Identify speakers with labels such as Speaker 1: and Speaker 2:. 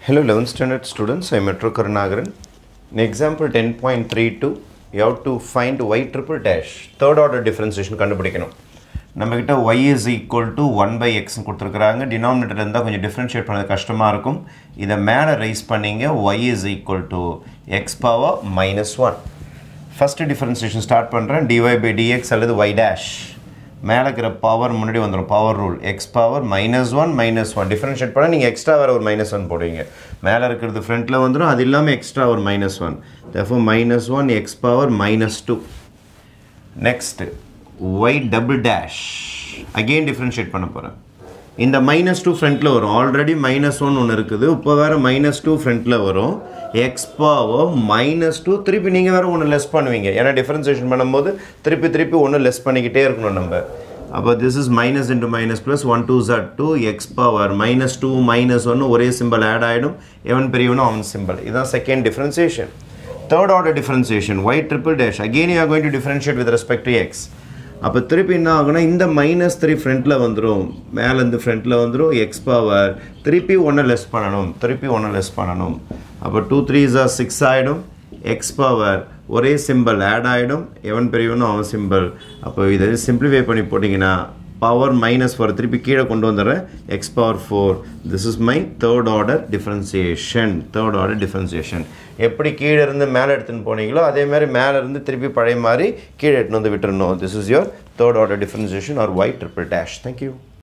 Speaker 1: Hello 11th standard students, I am Metro Karnagaran. In example 10.32, you have to find y triple dash, third order differentiation கண்டுபிடிக்கணும் நம்மக்கிட்ட y is equal to 1 by x கொடுத்துருக்குறாங்க denominator இருந்தால் கொஞ்சம் differentiate பண்ணது கஷ்டமாக இருக்கும் இதை மேலே ரைஸ் பண்ணீங்க y is equal to x power minus 1 first differentiation start பண்ணுறேன் dy by dx அல்லது y dash மேலே இருக்கிற பவர் முன்னாடி வந்துடும் power rule x power minus one minus one differentiate பண்ணால் நீங்கள் எக்ஸ்ட்ரா வேறு ஒரு மைனஸ் ஒன் போடுவீங்க மேலே இருக்கிறது ஃப்ரண்ட்டில் வந்துடும் அது இல்லாமல் எக்ஸ்ட்ரா ஒரு minus one therefore minus one x power minus two next y double dash again differentiate பண்ண போகிறேன் இந்த மைனஸ் டூ ஃப்ரண்ட்டில் வரும் ஆல்ரெடி மைனஸ் ஒன் ஒன்று இருக்குது இப்போ வேறு மைனஸ் டூ ஃப்ரண்ட்டில் வரும் எக்ஸ் பவர் மைனஸ் டூ திருப்பி நீங்கள் வேறு ஒன்று லெஸ் பண்ணுவீங்க ஏன்னா டிஃப்ரென்சியேஷன் பண்ணும்போது திருப்பி திருப்பி ஒன்று லெஸ் பண்ணிக்கிட்டே இருக்கணும் நம்ம அப்போ this is minus into minus plus one two ஜட் two x power minus two minus ஒன்று ஒரே சிம்பிள் ஆட் ஆகிடும் எவன் பெரியவனும் அவன் சிம்பிள் இதுதான் second differentiation third order differentiation y triple dash again you are going to differentiate with respect to x அப்போ திருப்பி என்ன ஆகுனா இந்த மைனஸ் த்ரீ ஃப்ரண்ட்டில் வந்துடும் மேலேருந்து ஃப்ரண்ட்டில் வந்துடும் எக்ஸ் பவர் திருப்பி ஒன்று லெஸ் பண்ணணும் திருப்பி ஒன்று லெஸ் பண்ணணும் அப்போ டூ த்ரீ ஜார் சிக்ஸ் ஆகிடும் எக்ஸ் பவர் ஒரே சிம்பிள் ஆட் ஆகிடும் எவன் பெரியவனும் அவன் சிம்பிள் அப்போ இதை சிம்பிளிஃபை பண்ணி போட்டிங்கன்னா பவர் மைனஸ் ஃபோர் திருப்பி கீழே கொண்டு வந்துடுறேன் x power four this is my third order differentiation third order differentiation எப்படி கீழே இருந்து மேலே எடுத்துன்னு போனீங்களோ அதே மாதிரி மேலே இருந்து திருப்பி பழைய மாதிரி கீழே எடுத்துன்னு வந்து விட்டுறணும் this is your third order differentiation or y triple dash thank you